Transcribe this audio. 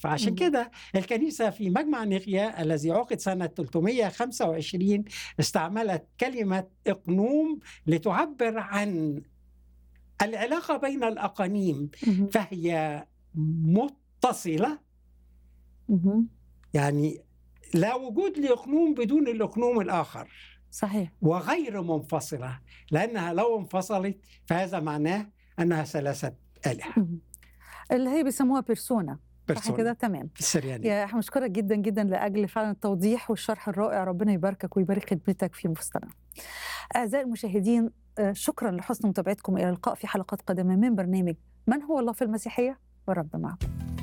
فعشان مم. كده الكنيسة في مجمع نيقيا الذي عقد سنة 325 استعملت كلمة إقنوم لتعبر عن العلاقة بين الأقانيم مهم. فهي متصلة مهم. يعني لا وجود لإقنوم بدون الإقنوم الآخر صحيح وغير منفصلة لأنها لو انفصلت فهذا معناه أنها ثلاثة آلهة مهم. اللي هي بيسموها بيرسونا صح بيرسونا كده تمام السريانية يا احنا مشكورة جدا جدا لاجل فعلا التوضيح والشرح الرائع ربنا يباركك ويبارك خدمتك في مستنا اعزائي المشاهدين آه، شكرا لحسن متابعتكم الى اللقاء في حلقات قادمه من برنامج من هو الله في المسيحيه والرب معكم